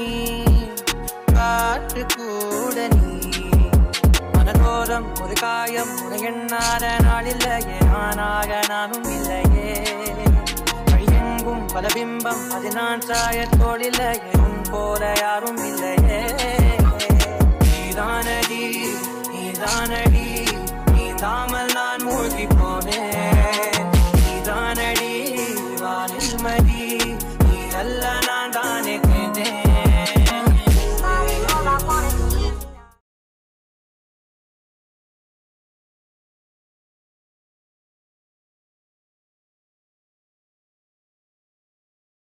காற்று கூட நீ மனதோரம் ஒரு காயம் உன எண்ணாத நாள் இல்லையே நானாக நானும் இல்லையே வழியெங்கும் பல பிம்பம் அது நான் சாயத்தோடு இல்லையே உன் போல யாரும் இல்லையே நீதானடி நீதானடி நீந்தாம